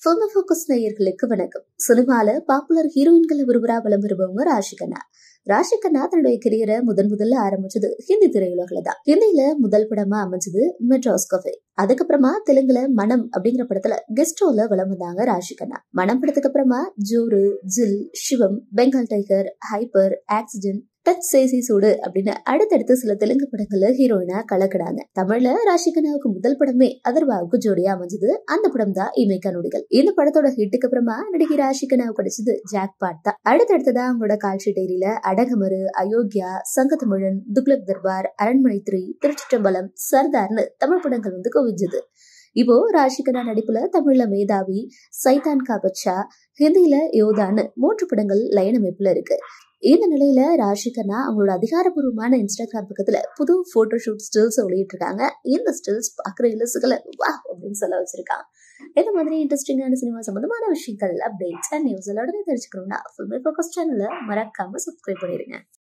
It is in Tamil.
ஃபில்ம் ஃபோக்கஸ் நேயர்களுக்கு வணக்கம் சினிமால பாப்புலர் ஹீரோயின்கள் ஒருவரா வலம் வருபவங்க ராஷிகண்ணா ராஷிகண்ணா தன்னுடைய கெரியரை முதன் முதல்ல ஆரம்பிச்சது ஹிந்தி திரையுலகில தான் ஹிந்தியில முதல் படமா அமைஞ்சது மெட்ராஸ் கஃபே அதுக்கப்புறமா தெலுங்குல மனம் அப்படிங்கிற படத்துல கெஸ்ட் ரோல வலம் வந்தாங்க ராஷிகண்ணா மனம் படத்துக்கு அப்புறமா Joru Jil Sivam Bengal Tiger Hyper accident touch Chesi Chudu அப்படின்னு அடுத்தடுத்து சில தெலுங்கு படங்கள்ல ஹீரோயினா கலக்கிடாங்க தமிழ்ல ராஷிகனாவுக்கு முதல் படமே அதர்வாவுக்கு ஜோடியா அமைஞ்சது அந்த படம் தான் இமைக்கா நொடிகள் இந்த படத்தோட ஹிட்டுக்கு அப்புறமா நடிகை ராஷிகனாவுக்கு கிடைச்சது ஜாக் பாட் தான் அடுத்தடுத்ததா அவங்களோட கால்ஷி டைரியில அடகமரு அயோக்கியா சங்கத்தமிழன் துக்ளக் தர்பார் அரண்மனை த்ரீ திருச்சிற்றம்பலம் சர்தார்னு தமிழ் படங்கள் வந்து குவிஞ்சது இப்போ ராஷிகனா நடிப்புல தமிழ்ல மேதாவி சைதான் கா பச்சா ஹிந்தியில யோதான்னு மூன்று படங்கள் லைன் அமைப்புல இருக்கு இந்த நிலையில ராஷிகனா அவங்களோட அதிகாரப்பூர்வமான இன்ஸ்டாகிராம் பக்கத்துல புது போட்டோ ஷூட் ஸ்டில்ஸ் வெளியிட்டிருக்காங்க இந்த ஸ்டில்ஸ் பாக்குற இலசுகளை வா அப்படின்னு சொல்ல வச்சிருக்காங்க இந்த மாதிரி இன்ட்ரெஸ்டிங்கான சினிமா சம்பந்தமான விஷயங்கள் அப்டேட்ஸ் அண்ட் நியூஸ் எல்லாம் உடனே தெரிஞ்சுக்கணும்னா ஃபில்மே ஃபோக்கஸ் சேனலை மறக்காம சப்ஸ்கிரைப் பண்ணிருங்க